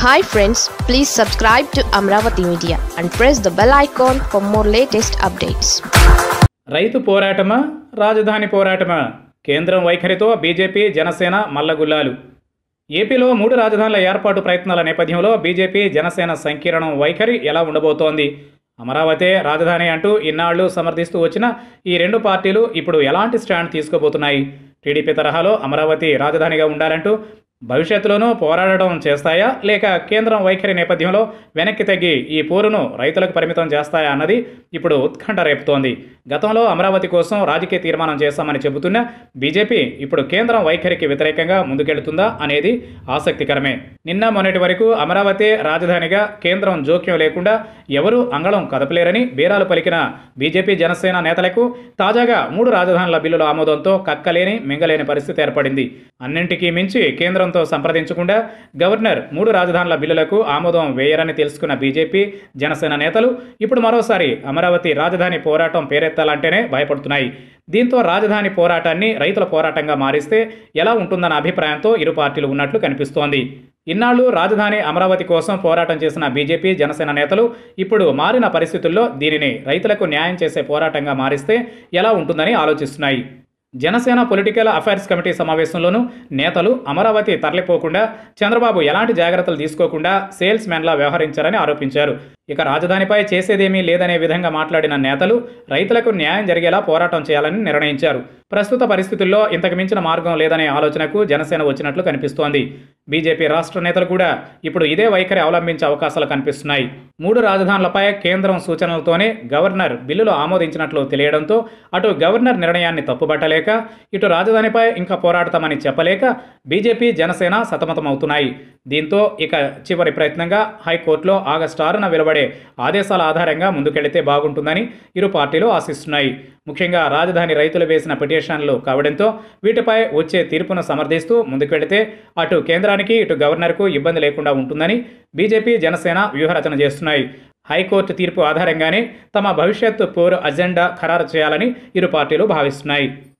hi friends please subscribe to Amaravati media and press the bell icon for more latest updates రైతు పోరాటమా రాజధాని పోరాటమా కేంద్రం వైఖరితో బీజేపీ జనసేన మల్లగుల్లాలు ఏపీలో మూడు రాజధానుల ఏర్పాటు ప్రయత్నాల నేపథ్యంలో బీజేపీ జనసేన సంకీర్ణం వైఖరి ఎలా ఉండబోతోంది అమరావతి రాజధాని అంటూ ఇన్నాళ్లు సమర్థిస్తూ వచ్చిన ఈ రెండు పార్టీలు ఇప్పుడు ఎలాంటి స్టాండ్ తీసుకోబోతున్నాయి టీడీపీ తరహాలో అమరావతి రాజధానిగా ఉండాలంటూ భవిష్యత్తులోనూ పోరాడడం చేస్తాయా లేక కేంద్రం వైఖరి నేపథ్యంలో వెనక్కి తగ్గి ఈ పోరును రైతులకు పరిమితం చేస్తాయా అన్నది ఇప్పుడు ఉత్కంఠ రేపుతోంది గతంలో అమరావతి కోసం రాజకీయ తీర్మానం చేశామని చెబుతున్న బీజేపీ ఇప్పుడు కేంద్రం వైఖరికి వ్యతిరేకంగా ముందుకెళ్తుందా అనేది ఆసక్తికరమే నిన్న మొన్నటి వరకు అమరావతి రాజధానిగా కేంద్రం జోక్యం లేకుండా ఎవరూ అంగళం కదపలేరని బీరాలు పలికిన బీజేపీ జనసేన నేతలకు తాజాగా మూడు రాజధానుల బిల్లుల ఆమోదంతో కక్కలేని మింగలేని పరిస్థితి ఏర్పడింది అన్నింటికీ మించి కేంద్రంతో సంప్రదించకుండా గవర్నర్ మూడు రాజధానుల బిల్లులకు ఆమోదం వేయరని తెలుసుకున్న బీజేపీ జనసేన నేతలు ఇప్పుడు మరోసారి అమరావతి రాజధాని పోరాటం పేరెత్తాలంటేనే భయపడుతున్నాయి దీంతో రాజధాని పోరాటాన్ని రైతుల పోరాటంగా మారిస్తే ఎలా ఉంటుందన్న అభిప్రాయంతో ఇరు పార్టీలు ఉన్నట్లు కనిపిస్తోంది ఇన్నాళ్లు రాజధాని అమరావతి కోసం పోరాటం చేసిన బీజేపీ జనసేన నేతలు ఇప్పుడు మారిన పరిస్థితుల్లో దీనిని రైతులకు న్యాయం చేసే పోరాటంగా మారిస్తే ఎలా ఉంటుందని ఆలోచిస్తున్నాయి జనసేన పొలిటికల్ అఫైర్స్ కమిటీ సమావేశంలోనూ నేతలు అమరావతి తరలిపోకుండా చంద్రబాబు ఎలాంటి జాగ్రత్తలు తీసుకోకుండా సేల్స్ మ్యాన్లా వ్యవహరించారని ఆరోపించారు ఇక రాజధానిపై చేసేదేమీ లేదనే విధంగా మాట్లాడిన నేతలు రైతులకు న్యాయం జరిగేలా పోరాటం చేయాలని నిర్ణయించారు ప్రస్తుత పరిస్థితుల్లో ఇంతకు మించిన మార్గం లేదనే ఆలోచనకు జనసేన వచ్చినట్లు కనిపిస్తోంది బీజేపీ రాష్ట్ర నేతలు కూడా ఇప్పుడు ఇదే వైఖరి అవలంబించే అవకాశాలు కనిపిస్తున్నాయి మూడు రాజధానులపై కేంద్రం సూచనలతోనే గవర్నర్ బిల్లులు ఆమోదించినట్లు తెలియడంతో అటు గవర్నర్ నిర్ణయాన్ని తప్పుబట్టలేక ఇటు రాజధానిపై ఇంకా పోరాడతామని చెప్పలేక బీజేపీ జనసేన సతమతమవుతున్నాయి దీంతో ఇక చివరి ప్రయత్నంగా హైకోర్టులో ఆగస్టు ఆరున వెలువడే ఆదేశాల ఆధారంగా ముందుకెళ్తే బాగుంటుందని ఇరు పార్టీలు ఆశిస్తున్నాయి ముఖ్యంగా రాజధాని రైతులు వేసిన పిటిషన్లు కావడంతో వీటిపై వచ్చే తీర్పును సమర్థిస్తూ ముందుకెళితే అటు కేంద్రానికి ఇటు గవర్నర్కు ఇబ్బంది లేకుండా ఉంటుందని బీజేపీ జనసేన వ్యూహరచన చేస్తున్నాయి హైకోర్టు తీర్పు ఆధారంగానే తమ భవిష్యత్తు పోరు అజెండా ఖరారు చేయాలని ఇరు పార్టీలు భావిస్తున్నాయి